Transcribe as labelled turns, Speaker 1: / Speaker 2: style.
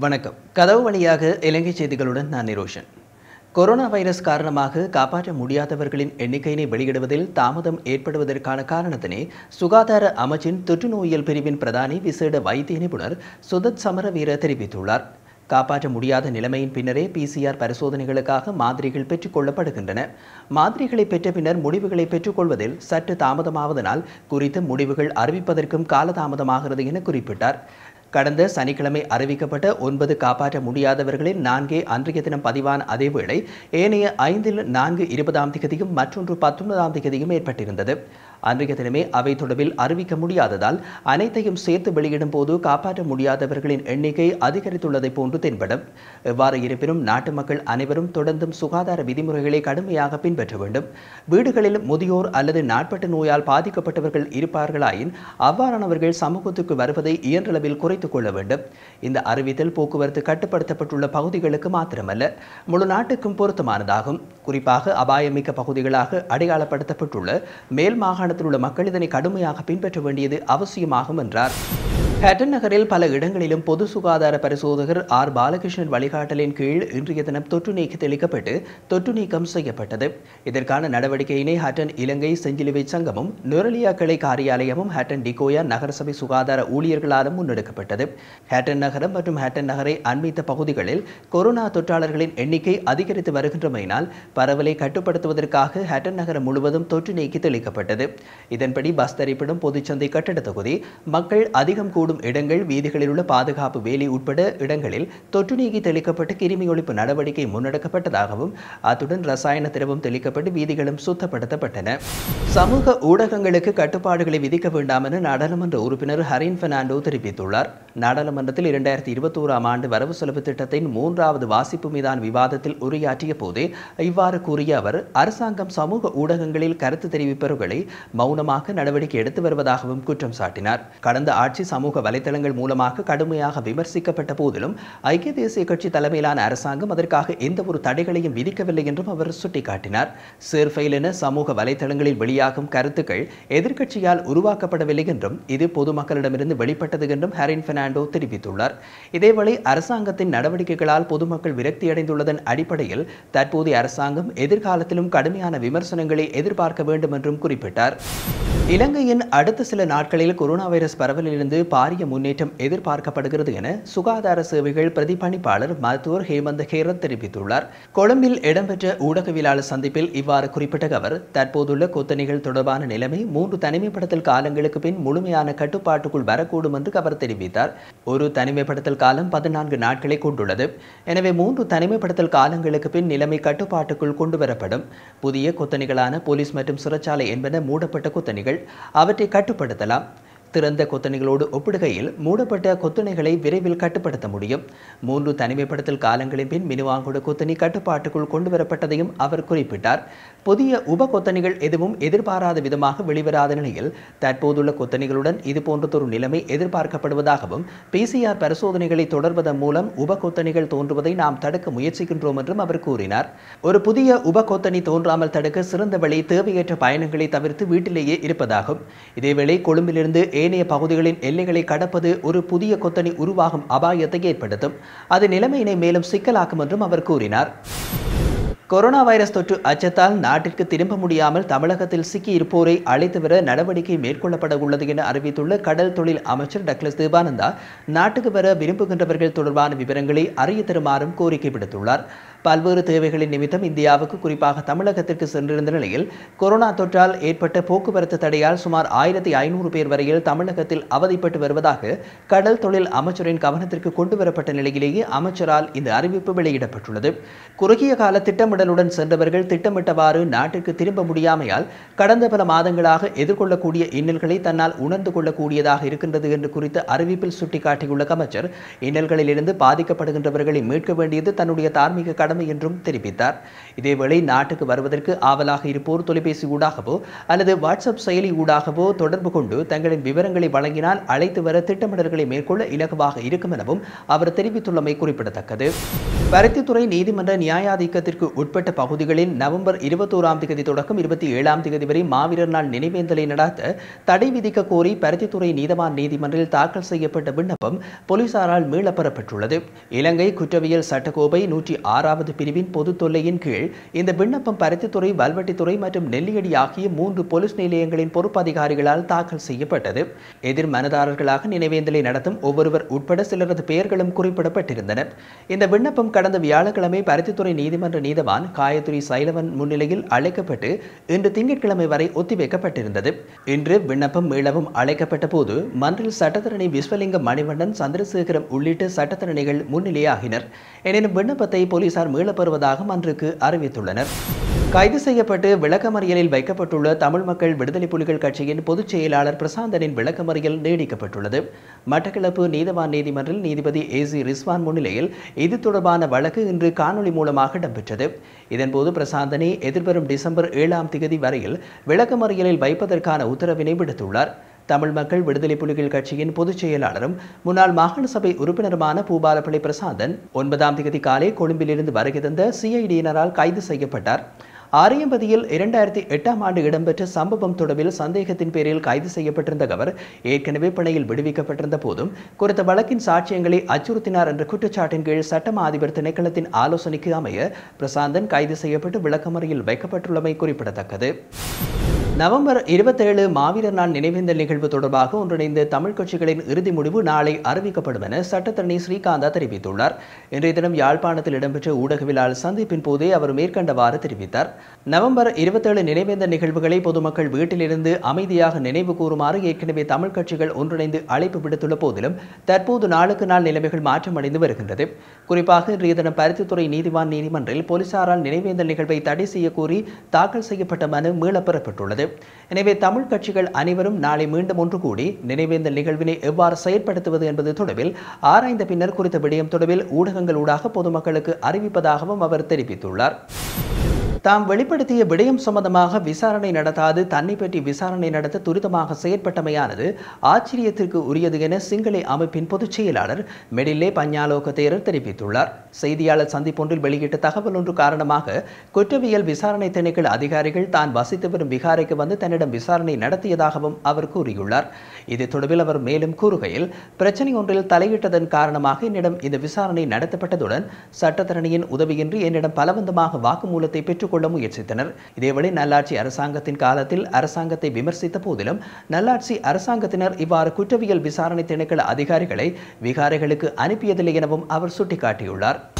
Speaker 1: வணக்கம் கதவு வழியாக இலங்கை செய்திகளுடன் நான் நிரோஷன் கொரோனா வைரஸ் காரணமாக காப்பாற்ற முடியாதவர்களின் எண்ணிக்கையினை வெளியிடுவதில் தாமதம் ஏற்படுவதற்கான காரணத்தினை சுகாதார அமைச்சின் தொற்றுநோயியல் பிரிவின் பிரதானி விசேட வைத்திய நிபுணர் சுதத் சமரவீர தெரிவித்துள்ளார் காப்பாற்ற முடியாத நிலைமையின் பின்னரே பிசிஆர் பரிசோதனைகளுக்காக மாதிரிகள் பெற்றுக்கொள்ளப்படுகின்றன மாதிரிகளை பெற்ற பின்னர் முடிவுகளை பெற்றுக்கொள்வதில் சற்று தாமதமாவதனால் குறித்த முடிவுகள் அறிவிப்பதற்கும் காலதாமதமாகிறது என குறிப்பிட்டார் கடந்த சனிக்கிழமை அறிவிக்கப்பட்ட ஒன்பது காப்பாற்ற முடியாதவர்களில் நான்கே அன்றைய தினம் பதிவான அதேவேளை ஏனைய ஐந்தில் நான்கு இருபதாம் திகதியும் மற்றொன்று பத்தொன்பதாம் திகதியும் ஏற்பட்டிருந்தது அன்றைய தினமே அவை தொடர்பில் அறிவிக்க முடியாததால் அனைத்தையும் சேர்த்து வெளியிடும் போது காப்பாற்ற முடியாதவர்களின் எண்ணிக்கை அதிகரித்துள்ளதை போன்று தென்படும் எவ்வாறு இருப்பினும் நாட்டு மக்கள் அனைவரும் தொடர்ந்தும் சுகாதார விதிமுறைகளை கடுமையாக பின்பற்ற வேண்டும் வீடுகளில் முதியோர் அல்லது நாட்பட்ட நோயால் பாதிக்கப்பட்டவர்கள் இருப்பார்களாயின் அவ்வாறானவர்கள் சமூகத்துக்கு வருவதை இயன்றளவில் குறைத்துக் கொள்ள வேண்டும் இந்த அறிவித்தல் போக்குவரத்து கட்டுப்படுத்தப்பட்டுள்ள பகுதிகளுக்கு மாத்திரமல்ல முழு நாட்டுக்கும் பொருத்தமானதாகும் குறிப்பாக அபாயமிக்க பகுதிகளாக அடையாளப்படுத்தப்பட்டுள்ள மேல் மாகாணத்தில் உள்ள மக்கள் இதனை கடுமையாக பின்பற்ற வேண்டியது அவசியமாகும் என்றார் ஹேட்டன் நகரில் பல இடங்களிலும் பொது சுகாதார பரிசோதகர் ஆர் பாலகிருஷ்ணன் வழிகாட்டலின் கீழ் இன்றைய தினம் தொற்று நீக்கி தெளிக்கப்பட்டு தொற்று நீக்கம் செய்யப்பட்டது இதற்கான நடவடிக்கையினை ஹட்டன் இலங்கை செஞ்சிலுவை சங்கமும் நுரலியா கிளை காரியாலயமும் ஹட்டன் டிகோயா நகரசபை சுகாதார ஊழியர்களாலும் முன்னெடுக்கப்பட்டது ஹேட்டன் நகரம் மற்றும் ஹேட்டன் நகரை அண்மித்த பகுதிகளில் கொரோனா தொற்றாளர்களின் எண்ணிக்கை அதிகரித்து வருகின்றமையினால் பரவலை கட்டுப்படுத்துவதற்காக ஹேட்டன் நகரம் முழுவதும் தொற்று நீக்கி தெளிக்கப்பட்டது இதன்படி பஸ் தரிப்பிடம் பொதுச்சந்தை கட்டட தொகுதி மக்கள் அதிகம் கூடும் இடங்கள் வீதிகளில் உள்ள பாதுகாப்பு வேலி உட்பட இடங்களில் தொற்று நீக்கி தெளிக்கப்பட்டு கிருமி ஒழிப்பு நடவடிக்கை முன்னெடுக்கப்பட்டதாகவும் அத்துடன் ரசாயன திரவம் தெளிக்கப்பட்டு வீதிகளும் சுத்தப்படுத்தப்பட்டன சமூக ஊடகங்களுக்கு கட்டுப்பாடுகளை விதிக்க வேண்டாம் என நாடாளுமன்ற உறுப்பினர் ஹரின் பெர்னாண்டோ தெரிவித்துள்ளார் நாடாளுமன்றத்தில் இரண்டாயிரத்தி இருபத்தோராம் ஆண்டு வரவு செலவு திட்டத்தின் மூன்றாவது வாசிப்பு மீதான விவாதத்தில் உரையாற்றிய போதே இவ்வாறு கூறிய அவர் அரசாங்கம் சமூக ஊடகங்களில் கருத்து தெரிவிப்பவர்களை மௌனமாக நடவடிக்கை எடுத்து வருவதாகவும் குற்றம் சாட்டினார் கடந்த ஆட்சி சமூக வலைதளங்கள் மூலமாக கடுமையாக விமர்சிக்கப்பட்ட போதிலும் ஐக்கிய தேசிய கட்சி தலைமையிலான அரசாங்கம் அதற்காக எந்த ஒரு தடைகளையும் விதிக்கவில்லை என்றும் அவர் சுட்டிக்காட்டினார் சேர்ஃபைல் என சமூக வலைதளங்களில் வெளியாகும் கருத்துக்கள் எதிர்க்கட்சியால் உருவாக்கப்படவில்லை என்றும் இது பொதுமக்களிடமிருந்து வெளிப்பட்டது என்றும் ஹரின் பெர்னாண்டோ தெரிவித்துள்ளார் இதேவேளை அரசாங்கத்தின் நடவடிக்கைகளால் பொதுமக்கள் விரக்தியடைந்துள்ளதன் அடிப்படையில் தற்போதைய அரசாங்கம் எதிர்காலத்திலும் கடுமையான விமர்சனங்களை எதிர்பார்க்க வேண்டும் என்றும் குறிப்பிட்டார் இலங்கையின் அடுத்த சில நாட்களில் கொரோனா வைரஸ் பரவலிலிருந்து பாரிய முன்னேற்றம் எதிர்பார்க்கப்படுகிறது என சுகாதார சேவைகள் பிரதிபலிப்பாளர் மருத்துவர் ஹேமந்த் ஹேரத் தெரிவித்துள்ளார் கொழும்பில் இடம்பெற்ற ஊடகவியலாளர் சந்திப்பில் இவ்வாறு குறிப்பிட்ட அவர் தற்போதுள்ள கொத்தணிகள் தொடர்பான நிலைமை மூன்று தனிமைப்படுத்தல் காலங்களுக்கு பின் முழுமையான கட்டுப்பாட்டுக்குள் வரக்கூடும் என்று அவர் தெரிவித்தார் ஒரு தனிமைப்படுத்தல் காலம் பதினான்கு நாட்களை கொண்டுள்ளது எனவே மூன்று தனிமைப்படுத்தல் காலங்களுக்கு பின் நிலைமை கட்டுப்பாட்டுக்குள் கொண்டு வரப்படும் புதிய கொத்தணிகளான போலீஸ் மற்றும் சிறைச்சாலை என்பன மூடப்பட்ட கொத்தணிகள் அவற்றை கட்டுப்படுத்தலாம் திறந்த கொத்தணிகளோடு ஒப்பிடுகையில் மூடப்பட்ட கொத்தணிகளை விரைவில் கட்டுப்படுத்த முடியும் மூன்று தனிமைப்படுத்தல் காலங்களின் பின் மினுவாங்குட கொத்தணி கட்டுப்பாட்டுக்குள் கொண்டு வரப்பட்டதையும் அவர் குறிப்பிட்டார் புதிய உப கொத்தணிகள் எதுவும் எதிர்பாராத விதமாக வெளிவராத நிலையில் தற்போதுள்ள கொத்தணிகளுடன் இதுபோன்றதொரு நிலைமை எதிர்பார்க்கப்படுவதாகவும் பிசிஆர் பரிசோதனைகளை தொடர்வதன் மூலம் உப கொத்தணிகள் தோன்றுவதை நாம் தடுக்க முயற்சிக்கின்றோம் என்றும் அவர் கூறினார் ஒரு புதிய உப கொத்தணி தோன்றாமல் தடுக்க சிறந்த வழி தேவையற்ற பயணங்களை தவிர்த்து வீட்டிலேயே இருப்பதாகும் இதேவேளை கொழும்பிலிருந்து ஏனைய பகுதிகளின் எல்லைகளை கடப்பது ஒரு புதிய கொத்தணி உருவாகும் அபாயத்தை ஏற்படுத்தும் அது நிலைமையினை மேலும் சிக்கலாக்கும் என்றும் அவர் கூறினார் கொரோனா வைரஸ் தொற்று அச்சத்தால் நாட்டிற்கு திரும்ப முடியாமல் தமிழகத்தில் சிக்கியிருப்போரை அழைத்து வர நடவடிக்கை மேற்கொள்ளப்பட உள்ளது என அறிவித்துள்ள கடல் தொழில் அமைச்சர் டக்ளஸ் தேவானந்தா நாட்டுக்கு வர விரும்புகின்றவர்கள் தொடர்பான விவரங்களை அறிய தருமாறும் கோரிக்கை விடுத்துள்ளார் பல்வேறு தேவைகளின் நிமித்தம் இந்தியாவுக்கு குறிப்பாக தமிழகத்திற்கு சென்றிருந்த நிலையில் கொரோனா தொற்றால் ஏற்பட்ட போக்குவரத்து தடையால் சுமார் ஆயிரத்தி ஐநூறு பேர் வரையில் தமிழகத்தில் அவதிப்பட்டு வருவதாக கடல் தொழில் அமைச்சரின் கவனத்திற்கு கொண்டு வரப்பட்ட நிலையிலேயே அமைச்சரால் இந்த அறிவிப்பு வெளியிடப்பட்டுள்ளது குறுகிய கால திட்டமிடலுடன் சென்றவர்கள் திட்டமிட்டவாறு நாட்டிற்கு திரும்ப முடியாமையால் கடந்த பல மாதங்களாக எதிர்கொள்ளக்கூடிய இன்னல்களை தன்னால் உணர்ந்து கொள்ளக்கூடியதாக இருக்கின்றது என்று குறித்த அறிவிப்பில் சுட்டிக்காட்டியுள்ள அமைச்சர் இன்னல்களிலிருந்து பாதிக்கப்படுகின்றவர்களை மீட்க வேண்டியது தன்னுடைய தார்மீக கடமை கடமை என்றும் தெரிவித்தார் இதேவேளை நாட்டுக்கு வருவதற்கு ஆவலாக இருப்போர் தொலைபேசி ஊடாகவோ அல்லது வாட்ஸ்அப் செயலி ஊடாகவோ தொடர்பு கொண்டு தங்களின் விவரங்களை வழங்கினால் அழைத்து வர திட்டமிடல்களை மேற்கொள்ள இலகுவாக இருக்கும் எனவும் அவர் தெரிவித்துள்ளமை குறிப்பிடத்தக்கது பருத்தித்துறை நீதிமன்ற நியாயாதிக்கத்திற்கு உட்பட்ட பகுதிகளில் நவம்பர் இருபத்தோராம் தேதி தொடக்கம் இருபத்தி ஏழாம் தேதி வரை மாவீரர் நாள் நினைவேந்தலை நடாத்த தடை விதிக்க கோரி பருத்தித்துறை நீதவான் நீதிமன்றில் தாக்கல் செய்யப்பட்ட விண்ணப்பம் போலீசாரால் மீளப்பெறப்பட்டுள்ளது இலங்கை குற்றவியல் சட்டக்கோவை நூற்றி ஆறாவது பிரிவின் பொது தொல்லையின் கீழ் இந்த விண்ணப்பம் பருத்தித்துறை வல்வெட்டித்துறை மற்றும் நெல்லியடி ஆகிய மூன்று போலீஸ் நிலையங்களின் பொறுப்பு அதிகாரிகளால் தாக்கல் செய்யப்பட்டது எதிர் மனுதாரர்களாக நினைவேந்தலை நடத்தும் ஒவ்வொருவர் உட்பட சிலரது பெயர்களும் குறிப்பிடப்பட்டிருந்தன இந்த விண்ணப்பம் கடந்த வியாழக்கிழமை பருத்தித்துறை நீதிமன்ற நீதவான் காயத்ரி சைலவன் முன்னிலையில் அழைக்கப்பட்டு இன்று திங்கட்கிழமை வரை ஒத்திவைக்கப்பட்டிருந்தது இன்று விண்ணப்பம் மீளவும் அழைக்கப்பட்ட போது மன்றில் சட்டத்தரணி விஸ்வலிங்கம் மணிவண்ணன் சந்திரசேகரம் உள்ளிட்ட சட்டத்தரணிகள் முன்னிலையாகினர் எனினும் விண்ணப்பத்தை போலீசார் மீளப்பெறுவதாக மன்றுக்கு அறிவித்துள்ளனர் கைது செய்யப்பட்டு விளக்கமறியலில் வைக்கப்பட்டுள்ள தமிழ் மக்கள் விடுதலை புலிகள் கட்சியின் பொதுச் செயலாளர் பிரசாந்தனின் விளக்கமறியல் நீடிக்கப்பட்டுள்ளது மட்டக்களப்பு நீதவான் நீதிமன்றில் நீதிபதி ஏ சி ரிஸ்வான் முன்னிலையில் இது தொடர்பான வழக்கு இன்று காணொலி மூலமாக இடம்பெற்றது இதன்போது பிரசாந்தனை எதிர்வரும் டிசம்பர் ஏழாம் தேதி வரையில் விளக்கமறியலில் வைப்பதற்கான உத்தரவினை விடுத்துள்ளார் தமிழ் மக்கள் விடுதலை புலிகள் கட்சியின் பொதுச் செயலாளரும் முன்னாள் மாகாண சபை உறுப்பினருமான பூபாலப்பிள்ளை பிரசாந்தன் ஒன்பதாம் தேதி காலை கொழும்பிலிருந்து வருகை தந்த சிஐடியினரால் கைது செய்யப்பட்டார் ஆரியம்பதியில் இரண்டாயிரத்தி எட்டாம் ஆண்டு இடம்பெற்ற சம்பவம் தொடர்பில் சந்தேகத்தின் பேரில் கைது செய்யப்பட்டிருந்த அவர் ஏற்கனவே பிணையில் விடுவிக்கப்பட்டிருந்த போதும் குறித்த வழக்கின் சாட்சியங்களை அச்சுறுத்தினார் என்ற குற்றச்சாட்டின் கீழ் சட்டமா அதிபர் திணைக்களத்தின் ஆலோசனைக்கு அமைய பிரசாந்தன் கைது செய்யப்பட்டு விளக்கமறியில் வைக்கப்பட்டுள்ளமை குறிப்பிடத்தக்கது நவம்பர் இருபத்தேழு மாவீரர் நாள் நினைவேந்தல் நிகழ்வு தொடர்பாக ஒன்றிணைந்த தமிழ் கட்சிகளின் இறுதி முடிவு நாளை அறிவிக்கப்படும் என சட்டத்தரணி ஸ்ரீகாந்தா தெரிவித்துள்ளார் இன்றைய தினம் யாழ்ப்பாணத்தில் இடம்பெற்ற ஊடகவியலாளர் சந்திப்பின் போதே அவர் மேற்கண்டவாறு தெரிவித்தார் நவம்பர் இருபத்தேழு நினைவேந்தல் நிகழ்வுகளை பொதுமக்கள் வீட்டிலிருந்து அமைதியாக நினைவு கூறுமாறு ஏற்கனவே தமிழ் கட்சிகள் ஒன்றிணைந்து அழைப்பு விடுத்துள்ள போதிலும் தற்போது நாளுக்கு நாள் நிலைமைகள் மாற்றமடைந்து வருகின்றது குறிப்பாக இன்றைய தினம் பருத்தித்துறை நீதிவான் நீதிமன்றில் போலீசாரால் நினைவேந்தல் நிகழ்வை தடை செய்ய கோரி தாக்கல் செய்யப்பட்ட மனு மீளப்பெறப்பட்டுள்ளது எனவே தமிழ் கட்சிகள் அனைவரும் நாளை மீண்டும் ஒன்று கூடி நினைவேந்தல் நிகழ்வினை எவ்வாறு செயற்படுத்துவது என்பது தொடர்பில் ஆராய்ந்த பின்னர் குறித்த விடயம் தொடர்பில் ஊடகங்களூடாக பொதுமக்களுக்கு அறிவிப்பதாகவும் அவர் தெரிவித்துள்ளார் தாம் வெளிப்படுத்திய விடயம் சம்பந்தமாக விசாரணை நடத்தாது தன்னை பற்றி விசாரணை நடத்த துரிதமாக செயற்பட்டமையானது ஆச்சரியத்திற்கு உரியது என சிங்கள அமைப்பின் பொதுச் செயலாளர் மெடில்லே பஞ்ஞாலோக தேரர் தெரிவித்துள்ளார் செய்தியாளர் சந்திப்பொன்றில் வெளியிட்ட தகவல் ஒன்று காரணமாக குற்றவியல் விசாரணை திணைக்கள அதிகாரிகள் தான் வசித்து வரும் விகாரைக்கு வந்து தன்னிடம் விசாரணை நடத்தியதாகவும் அவர் கூறியுள்ளார் இது தொடர்பில் அவர் மேலும் கூறுகையில் பிரச்சனை ஒன்றில் தலையிட்டதன் காரணமாக என்னிடம் இந்த விசாரணை நடத்தப்பட்டதுடன் சட்டத்தரணியின் உதவியின்றி என்னிடம் பலவந்தமாக வாக்குமூலத்தை பெற்றுக் கொள்ள முயற்சித்தனர் இதேவேளை நல்லாட்சி அரசாங்கத்தின் காலத்தில் அரசாங்கத்தை விமர்சித்த போதிலும் நல்லாட்சி அரசாங்கத்தினர் இவ்வாறு குற்றவியல் விசாரணை திணைக்கள அதிகாரிகளை விகாரைகளுக்கு அனுப்பியதில்லை எனவும் அவர் சுட்டிக்காட்டியுள்ளார்